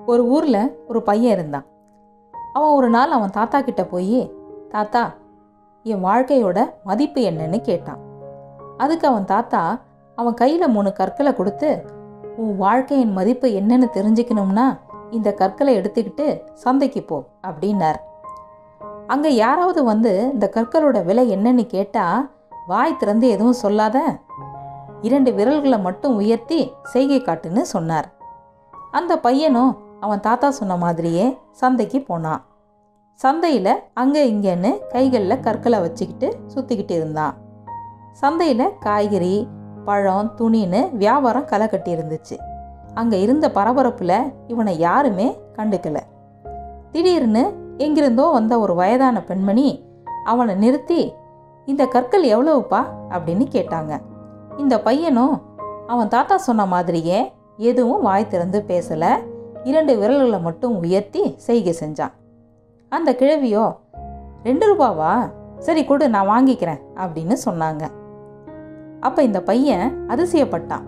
ஒரு ஊரில் ஒரு பையன் இருந்தான் அவன் ஒரு நாள் அவன் தாத்தா கிட்ட போய் தாத்தா என் வாழ்க்கையோட மதிப்பு என்னன்னு கேட்டான் அதுக்கு அவன் தாத்தா அவன் கையில் மூணு கற்களை கொடுத்து உன் வாழ்க்கையின் மதிப்பு என்னன்னு தெரிஞ்சுக்கணும்னா இந்த கற்களை எடுத்துக்கிட்டு சந்தைக்கு போ அப்படின்னார் அங்கே யாராவது வந்து இந்த கற்களோட விலை என்னன்னு கேட்டால் வாய் திறந்து எதுவும் சொல்லாத இரண்டு விரல்களை மட்டும் உயர்த்தி செய்கை காட்டுன்னு சொன்னார் அந்த பையனும் அவன் தாத்தா சொன்ன மாதிரியே சந்தைக்கு போனான் சந்தையில் அங்கே இங்கேன்னு கைகளில் கற்களை வச்சுக்கிட்டு சுற்றிக்கிட்டு இருந்தான் சந்தையில் காய்கறி பழம் துணின்னு வியாபாரம் களை கட்டி இருந்துச்சு அங்கே இருந்த பரபரப்பில் இவனை யாருமே கண்டுக்கல திடீர்னு எங்கிருந்தோ வந்த ஒரு வயதான பெண்மணி அவனை நிறுத்தி இந்த கற்கள் எவ்வளவுப்பா அப்படின்னு கேட்டாங்க இந்த பையனும் அவன் தாத்தா சொன்ன மாதிரியே எதுவும் வாய் திறந்து பேசலை இரண்டு விரல்களை மட்டும் உயர்த்தி செய்கை செஞ்சான் அந்த கிழவியோ ரெண்டு ரூபாவா சரி கொடு நான் வாங்கிக்கிறேன் அப்படின்னு சொன்னாங்க அப்போ இந்த பையன் அதிசயப்பட்டான்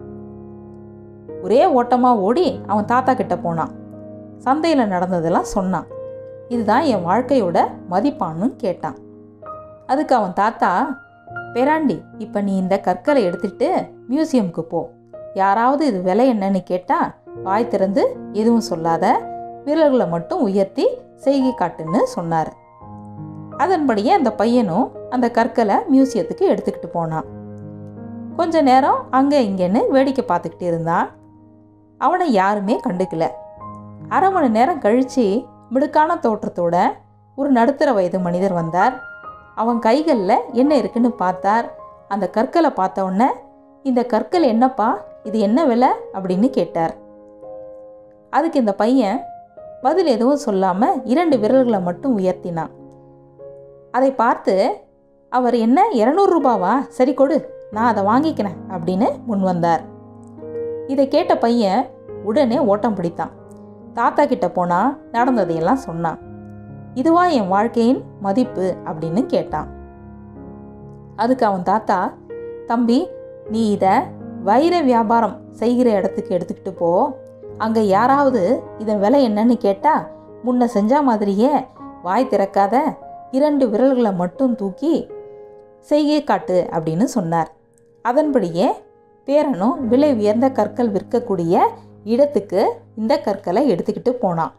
ஒரே ஓட்டமாக ஓடி அவன் தாத்தா கிட்ட போனான் சந்தையில் நடந்ததெல்லாம் சொன்னான் இதுதான் என் வாழ்க்கையோட மதிப்பான்னு கேட்டான் அதுக்கு அவன் தாத்தா பேராண்டி இப்போ நீ இந்த கற்களை எடுத்துட்டு மியூசியமுக்கு போ யாராவது இது விலை என்னன்னு கேட்டால் வாய் திறந்து எதுவும் சொல்லாத விரல்களை மட்டும் உயர்த்தி செய்கை காட்டுன்னு சொன்னார் அதன்படியே அந்த பையனும் அந்த கற்களை மியூசியத்துக்கு எடுத்துக்கிட்டு போனான் கொஞ்ச நேரம் அங்கே இங்கேன்னு வேடிக்கை பார்த்துக்கிட்டு இருந்தான் அவனை யாருமே கண்டுக்கல அரை மணி நேரம் கழித்து மிடுக்கான தோற்றத்தோட ஒரு நடுத்தர வயது மனிதர் வந்தார் அவன் கைகளில் என்ன இருக்குன்னு பார்த்தார் அந்த கற்களை பார்த்த உடனே இந்த கற்கள் என்னப்பா இது என்ன விலை அப்படின்னு கேட்டார் அதுக்கு இந்த பையன் பதில் எதுவும் சொல்லாமல் இரண்டு விரல்களை மட்டும் உயர்த்தினான் அதை பார்த்து அவர் என்ன இரநூறு ரூபாவா சரி கொடு நான் அதை வாங்கிக்கிறேன் அப்படின்னு முன் வந்தார் இதை கேட்ட பையன் உடனே ஓட்டம் பிடித்தான் தாத்தா கிட்ட போனா நடந்ததையெல்லாம் சொன்னான் இதுவா என் வாழ்க்கையின் மதிப்பு அப்படின்னு கேட்டான் அதுக்கு அவன் தாத்தா தம்பி நீ இதை வைர வியாபாரம் செய்கிற இடத்துக்கு எடுத்துக்கிட்டு போ அங்கே யாராவது இதன் விலை என்னன்னு கேட்டால் முன்ன செஞ்ச மாதிரியே வாய் திறக்காத இரண்டு விரல்களை மட்டும் தூக்கி செய்கை காட்டு அப்படின்னு சொன்னார் அதன்படியே பேரனும் விலை உயர்ந்த கற்கள் விற்கக்கூடிய இடத்துக்கு இந்த கற்களை எடுத்துக்கிட்டு போனான்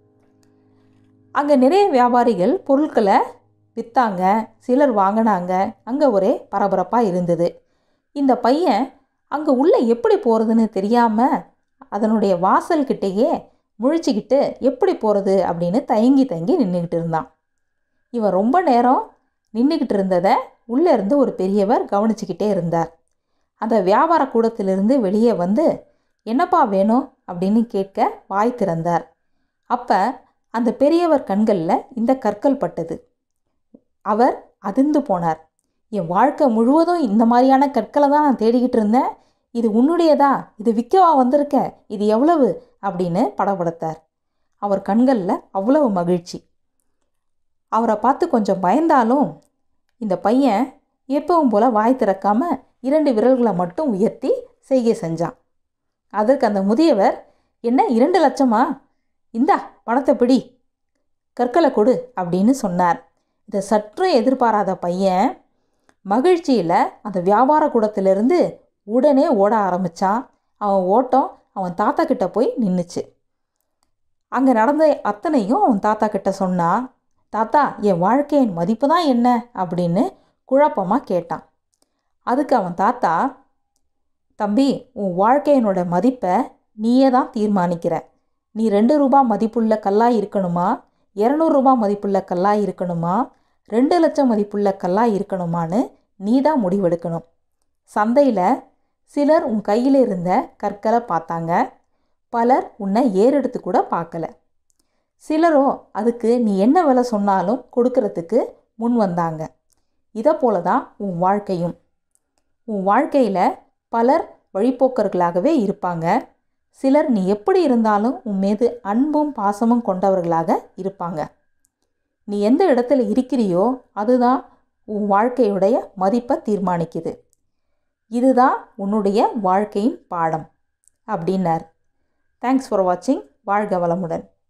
அங்கே நிறைய வியாபாரிகள் பொருட்களை விற்றாங்க சிலர் வாங்கினாங்க அங்கே ஒரே பரபரப்பாக இருந்தது இந்த பையன் அங்கே உள்ளே எப்படி போகிறதுன்னு தெரியாமல் அதனுடைய வாசல்கிட்டேயே முழிச்சுக்கிட்டு எப்படி போகிறது அப்படின்னு தயங்கி தயங்கி நின்றுக்கிட்டு இருந்தான் இவன் ரொம்ப நேரம் நின்றுக்கிட்டு இருந்ததை உள்ளே இருந்து ஒரு பெரியவர் கவனிச்சுக்கிட்டே இருந்தார் அந்த வியாபார கூடத்திலிருந்து வெளியே வந்து என்னப்பா வேணும் அப்படின்னு கேட்க வாய் திறந்தார் அப்போ அந்த பெரியவர் கண்களில் இந்த கற்கள் பட்டது அவர் அதிர்ந்து போனார் என் வாழ்க்கை முழுவதும் இந்த மாதிரியான கற்களை தான் நான் தேடிக்கிட்டு இருந்தேன் இது உன்னுடையதா இது விற்கவா வந்திருக்க இது எவ்வளவு அப்படின்னு படபடத்தார் அவர் கண்களில் அவ்வளவு மகிழ்ச்சி அவரை பார்த்து கொஞ்சம் பயந்தாலும் இந்த பையன் எப்பவும் போல் வாய் திறக்காம இரண்டு விரல்களை மட்டும் உயர்த்தி செய்கை செஞ்சான் அதற்கு அந்த முதியவர் என்ன இரண்டு லட்சமா இந்தா பணத்தை பிடி கற்களை கொடு அப்படின்னு சொன்னார் இதை சற்றும் எதிர்பாராத பையன் மகிழ்ச்சியில் அந்த வியாபார கூடத்திலிருந்து உடனே ஓட ஆரம்பித்தான் அவன் ஓட்டம் அவன் தாத்தா கிட்ட போய் நின்றுச்சு அங்கே நடந்த அத்தனையும் அவன் தாத்தா கிட்ட சொன்னான் தாத்தா என் வாழ்க்கையின் மதிப்பு தான் என்ன அப்படின்னு குழப்பமாக கேட்டான் அதுக்கு அவன் தாத்தா தம்பி உன் வாழ்க்கையினோட மதிப்பை நீயே தான் தீர்மானிக்கிற நீ ரெண்டு ரூபா மதிப்புள்ள கல்லாக இருக்கணுமா இரநூறுபா மதிப்புள்ள கல்லாக இருக்கணுமா ரெண்டு லட்சம் மதிப்புள்ள கல்லாக இருக்கணுமான்னு நீ தான் முடிவெடுக்கணும் சந்தையில் சிலர் உன் கையில் இருந்த கற்களை பார்த்தாங்க பலர் உன்னை ஏறெடுத்து கூட பார்க்கல சிலரோ அதுக்கு நீ என்ன விலை சொன்னாலும் கொடுக்கறதுக்கு முன் வந்தாங்க இதை போல தான் உன் வாழ்க்கையும் உன் வாழ்க்கையில் பலர் வழிப்போக்கர்களாகவே இருப்பாங்க சிலர் நீ எப்படி இருந்தாலும் உன் மீது அன்பும் பாசமும் கொண்டவர்களாக இருப்பாங்க நீ எந்த இடத்துல இருக்கிறியோ அதுதான் உன் வாழ்க்கையுடைய மதிப்பை தீர்மானிக்குது இதுதான் உன்னுடைய வாழ்க்கையின் பாடம் அப்படின்னார் தேங்க்ஸ் ஃபார் வாட்சிங் வாழ்க வளமுடன்